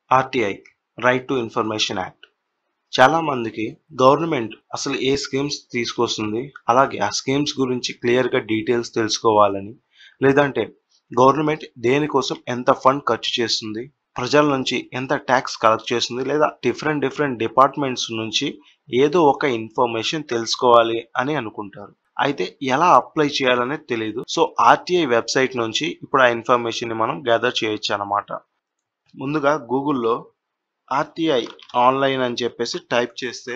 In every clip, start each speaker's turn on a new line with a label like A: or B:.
A: RTI right to information act చాలా మందికి government అసలు ఏ స్కీమ్స్ తీసుకొస్తుంది అలాగే ఆ స్కీమ్స్ గురించి క్లియర్గా డీటెయిల్స్ తెలుసుకోవాలని లేదంటే గవర్నమెంట్ దేనికోసం ఎంత ఫండ్ ఖర్చు చేస్తుంది ప్రజల నుంచి ఎంత ట్యాక్స్ కలెక్ట్ చేస్తుంది లేదా డిఫరెంట్ డిఫరెంట్ డిపార్ట్మెంట్స్ నుంచి ఏదో ఒక ఇన్ఫర్మేషన్ తెలుసుకోవాలి అని అనుకుంటారు అయితే ఎలా అప్లై చేయాలనేది తెలియదు సో ఆర్టీఐ వెబ్సైట్ నుంచి ఇప్పుడు ఆ ఇన్ఫర్మేషన్ ని మనం గ్యాదర్ చేయొచ్చు అనమాట ముందుగా గూగుల్లో ఆర్టీఐ ఆన్లైన్ అని చెప్పేసి టైప్ చేస్తే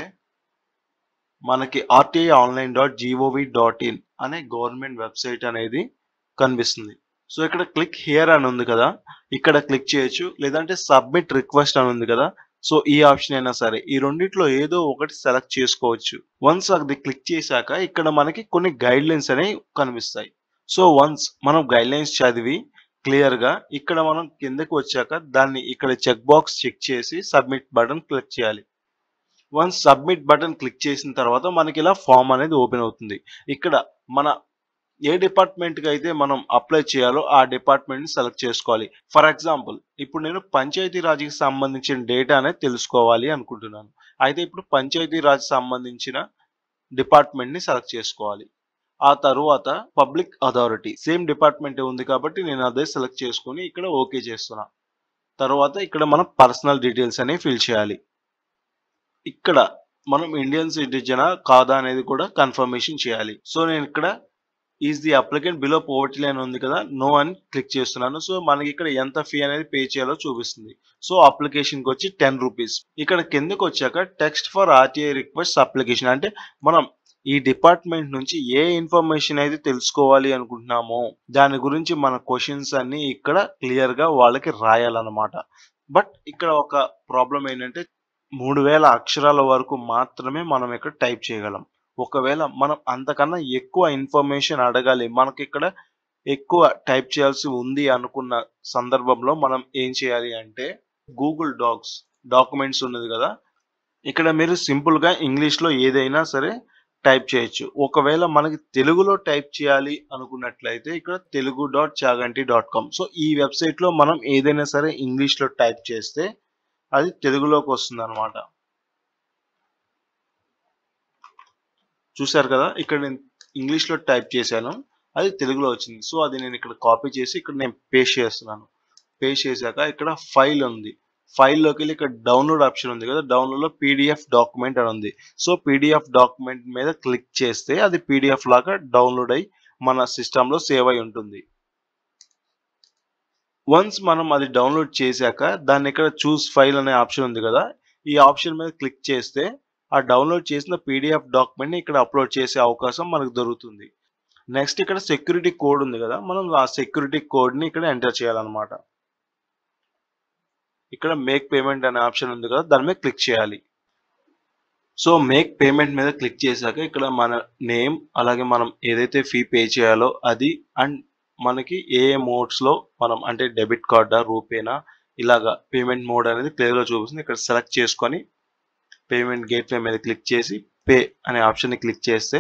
A: మనకి RTI online dot gov dot in అనే గవర్నమెంట్ వెబ్సైట్ అనేది కనిపిస్తుంది సో ఇక్కడ క్లిక్ హియర్ అని ఉంది కదా ఇక్కడ క్లిక్ చేయొచ్చు లేదంటే సబ్మిట్ రిక్వెస్ట్ అని ఉంది కదా సో ఈ ఆప్షన్ అయినా సరే ఈ రెండిట్లో ఏదో ఒకటి సెలెక్ట్ చేసుకోవచ్చు వన్స్ అది క్లిక్ చేశాక ఇక్కడ మనకి కొన్ని గైడ్ లైన్స్ అనేవి కనిపిస్తాయి సో వన్స్ మనం గైడ్ లైన్స్ చదివి క్లియర్ గా ఇక్కడ మనం కిందకి వచ్చాక దాన్ని ఇక్కడ చెక్ బాక్స్ చెక్ చేసి సబ్మిట్ బటన్ క్లిక్ చేయాలి వన్స్ సబ్మిట్ బటన్ క్లిక్ చేసిన తర్వాత మనకి ఇలా ఫామ్ అనేది ఓపెన్ అవుతుంది ఇక్కడ మన ఏ డిపార్ట్మెంట్ కి అయితే మనం అప్లై చేయాలో ఆ డిపార్ట్మెంట్ ని సెలెక్ట్ చేసుకోవాలి ఫర్ ఎగ్జాంపుల్ ఇప్పుడు నేను పంచాయతీ రాజ్కి సంబంధించిన డేటా అనేది తెలుసుకోవాలి అనుకుంటున్నాను అయితే ఇప్పుడు పంచాయతీ రాజ్ సంబంధించిన డిపార్ట్మెంట్ ని సెలెక్ట్ చేసుకోవాలి ఆ తరువాత పబ్లిక్ అథారిటీ సేమ్ డిపార్ట్మెంట్ ఉంది కాబట్టి నేను అదే సెలెక్ట్ చేసుకుని ఇక్కడ ఓకే చేస్తున్నా తర్వాత ఇక్కడ మనం పర్సనల్ డీటెయిల్స్ అనేవి ఫిల్ చేయాలి ఇక్కడ మనం ఇండియన్ సిటిజనా కాదా అనేది కూడా కన్ఫర్మేషన్ చేయాలి సో నేను ఇక్కడ is the applicant below poverty line ఉంది కదా నో అని క్లిక్ చేస్తున్నాను సో మనకి ఇక్కడ ఎంత ఫీ అనేది పే చేయాలో చూపిస్తుంది సో అప్లికేషన్కి వచ్చి టెన్ రూపీస్ ఇక్కడ కిందకి వచ్చాక text for RTI request application అంటే మనం ఈ డిపార్ట్మెంట్ నుంచి ఏ ఇన్ఫర్మేషన్ అయితే తెలుసుకోవాలి అనుకుంటున్నామో దాని గురించి మన క్వశ్చన్స్ అన్ని ఇక్కడ క్లియర్ గా వాళ్ళకి రాయాలన్నమాట బట్ ఇక్కడ ఒక ప్రాబ్లం ఏంటంటే మూడు వేల అక్షరాల వరకు మాత్రమే మనం ఇక్కడ టైప్ చేయగలం ఒకవేళ మనం అంతకన్నా ఎక్కువ ఇన్ఫర్మేషన్ అడగాలి మనకి ఇక్కడ ఎక్కువ టైప్ చేయాల్సి ఉంది అనుకున్న సందర్భంలో మనం ఏం చేయాలి అంటే గూగుల్ డాక్స్ డాక్యుమెంట్స్ ఉన్నది కదా ఇక్కడ మీరు సింపుల్ గా ఇంగ్లీష్ లో ఏదైనా సరే టైప్ చేయొచ్చు ఒకవేళ మనకి తెలుగులో టైప్ చేయాలి అనుకున్నట్లయితే ఇక్కడ Telugu dot Chaganti dot com so ఈ వెబ్సైట్ లో మనం ఏదైనా సరే ఇంగ్లీష్ లో టైప్ చేస్తే అది తెలుగులోకి వస్తుంది అనమాట చూసారు కదా ఇక్కడ నేను ఇంగ్లీష్ లో టైప్ చేశాను అది తెలుగులో వచ్చింది సో అది నేను ఇక్కడ కాపీ చేసి ఇక్కడ నేను పేస్ట్ చేస్తున్నాను పేస్ట్ చేశాక ఇక్కడ ఫైల్ ఉంది ఫైల్లోకి వెళ్ళి ఇక్కడ డౌన్లోడ్ ఆప్షన్ ఉంది కదా డౌన్లోడ్ లో పీడిఎఫ్ డాక్యుమెంట్ అని ఉంది సో పీడిఎఫ్ డాక్యుమెంట్ మీద క్లిక్ చేస్తే అది పీడిఎఫ్ లాగా డౌన్లోడ్ అయ్యి మన సిస్టంలో సేవ్ అయి ఉంటుంది వన్స్ మనం అది డౌన్లోడ్ చేశాక దాన్ని ఇక్కడ చూస్ ఫైల్ అనే ఆప్షన్ ఉంది కదా ఈ ఆప్షన్ మీద క్లిక్ చేస్తే ఆ డౌన్లోడ్ చేసిన పీడిఎఫ్ డాక్యుమెంట్ ని ఇక్కడ అప్లోడ్ చేసే అవకాశం మనకు దొరుకుతుంది నెక్స్ట్ ఇక్కడ సెక్యూరిటీ కోడ్ ఉంది కదా మనం ఆ సెక్యూరిటీ కోడ్ ని ఇక్కడ ఎంటర్ చేయాలన్నమాట ఇక్కడ మేక్ పేమెంట్ అనే ఆప్షన్ ఉంది కదా దాని మీద క్లిక్ చేయాలి సో మేక్ పేమెంట్ మీద క్లిక్ చేశాక ఇక్కడ మన నేమ్ అలాగే మనం ఏదైతే ఫీ పే చేయాలో అది అండ్ మనకి ఏ ఏ మోడ్స్ లో మనం అంటే డెబిట్ కార్డా రూపేనా ఇలాగా పేమెంట్ మోడ్ అనేది క్లియర్ గా చూపిస్తుంది ఇక్కడ సెలెక్ట్ చేసుకొని పేమెంట్ గేట్వే మీద క్లిక్ చేసి పే అనే ఆప్షన్ ని క్లిక్ చేస్తే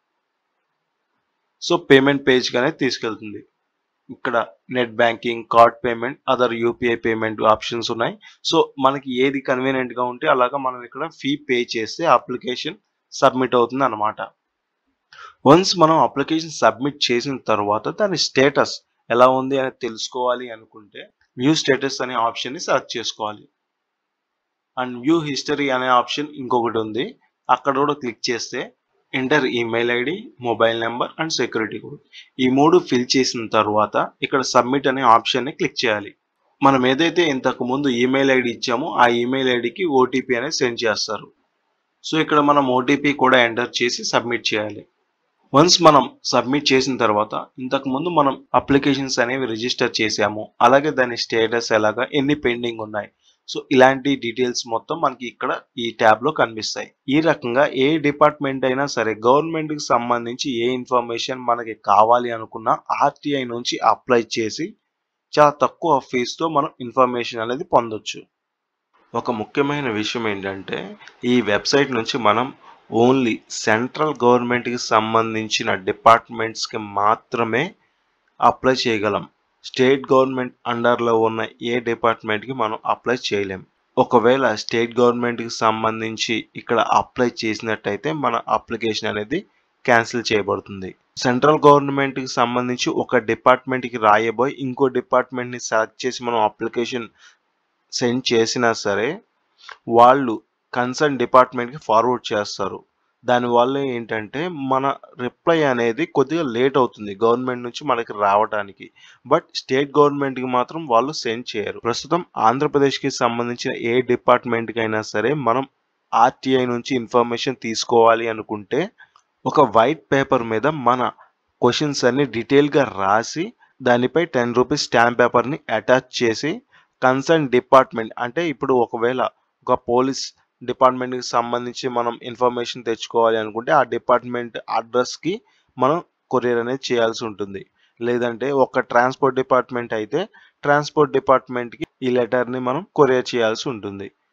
A: సో పేమెంట్ పేజ్ అనేది తీసుకెళ్తుంది ఇక్కడ net banking card payment other UPI payment options ఉన్నాయి సో మనకి ఏది కన్వీనియంట్ గా ఉంటే అలాగా మనం ఇక్కడ ఫీ పే చేస్తే అప్లికేషన్ సబ్మిట్ అవుతుంది అనమాట వన్స్ మనం అప్లికేషన్ సబ్మిట్ చేసిన తర్వాత దాని స్టేటస్ ఎలా ఉంది అని తెలుసుకోవాలి అనుకుంటే వ్యూ స్టేటస్ అనే ఆప్షన్ ని సెలెక్ట్ చేసుకోవాలి అండ్ వ్యూ హిస్టరీ అనే ఆప్షన్ ఇంకొకటి ఉంది అక్కడ కూడా క్లిక్ చేస్తే enter email ID mobile number and security code ఈ మూడు ఫిల్ చేసిన తర్వాత ఇక్కడ సబ్మిట్ అనే ఆప్షన్ ని క్లిక్ చేయాలి మనం ఏదైతే ఇంతకు ముందు ఈమెయిల్ ఐడి ఇచ్చామో ఆ ఈమెయిల్ ఐడికి ఓటీపీ అనేది సెండ్ చేస్తారు సో ఇక్కడ మనం ఓటీపీ కూడా ఎంటర్ చేసి సబ్మిట్ చేయాలి వన్స్ మనం సబ్మిట్ చేసిన తర్వాత ఇంతకు ముందు మనం అప్లికేషన్స్ అనేవి రిజిస్టర్ చేసాము అలాగే దాని స్టేటస్ ఎలాగా ఎన్ని పెండింగ్ ఉన్నాయి సో ఇలాంటి డీటెయిల్స్ మొత్తం మనకి ఇక్కడ ఈ ట్యాబ్ లో కనిపిస్తాయి ఈ రకంగా ఏ డిపార్ట్మెంట్ అయినా సరే గవర్నమెంట్ కి సంబంధించి ఏ ఇన్ఫర్మేషన్ మనకి కావాలి అనుకున్నా ఆర్టీఐ నుంచి అప్లై చేసి చాలా తక్కువ ఫీజుతో మనం ఇన్ఫర్మేషన్ అనేది పొందొచ్చు ఒక ముఖ్యమైన విషయం ఏంటంటే ఈ వెబ్సైట్ నుంచి మనం ఓన్లీ సెంట్రల్ గవర్నమెంట్కి సంబంధించిన డిపార్ట్మెంట్స్కి మాత్రమే అప్లై చేయగలం స్టేట్ గవర్నమెంట్ అండర్లో ఉన్న ఏ డిపార్ట్మెంట్కి మనం అప్లై చేయలేం ఒకవేళ స్టేట్ గవర్నమెంట్కి సంబంధించి ఇక్కడ అప్లై చేసినట్టయితే మన అప్లికేషన్ అనేది క్యాన్సిల్ చేయబడుతుంది సెంట్రల్ గవర్నమెంట్కి సంబంధించి ఒక డిపార్ట్మెంట్కి రాయబోయి ఇంకో డిపార్ట్మెంట్ని సెలెక్ట్ చేసి మనం అప్లికేషన్ సెండ్ చేసినా సరే వాళ్ళు కన్సర్న్ డిపార్ట్మెంట్కి ఫార్వర్డ్ చేస్తారు దానివల్ల ఏంటంటే మన రిప్లై అనేది కొద్దిగా లేట్ అవుతుంది గవర్నమెంట్ నుంచి మనకి రావడానికి బట్ స్టేట్ గవర్నమెంట్కి మాత్రం వాళ్ళు సెండ్ చేయరు ప్రస్తుతం ఆంధ్రప్రదేశ్కి సంబంధించిన ఏ డిపార్ట్మెంట్కి అయినా సరే మనం ఆర్టీఐ నుంచి ఇన్ఫర్మేషన్ తీసుకోవాలి అనుకుంటే ఒక వైట్ పేపర్ మీద మన క్వశ్చన్స్ అన్ని డీటెయిల్గా రాసి దానిపై టెన్ రూపీస్ స్టాంప్ పేపర్ని అటాచ్ చేసి కన్సర్న్ డిపార్ట్మెంట్ అంటే ఇప్పుడు ఒకవేళ ఒక పోలీస్ డిపార్ట్మెంట్కి సంబంధించి మనం ఇన్ఫర్మేషన్ తెచ్చుకోవాలి అనుకుంటే ఆ డిపార్ట్మెంట్ అడ్రస్కి మనం కొరియర్ అనేది చేయాల్సి ఉంటుంది లేదంటే ఒక ట్రాన్స్పోర్ట్ డిపార్ట్మెంట్ అయితే ట్రాన్స్పోర్ట్ డిపార్ట్మెంట్కి ఈ లెటర్ని మనం కొరియర్ చేయాల్సి ఉంటుంది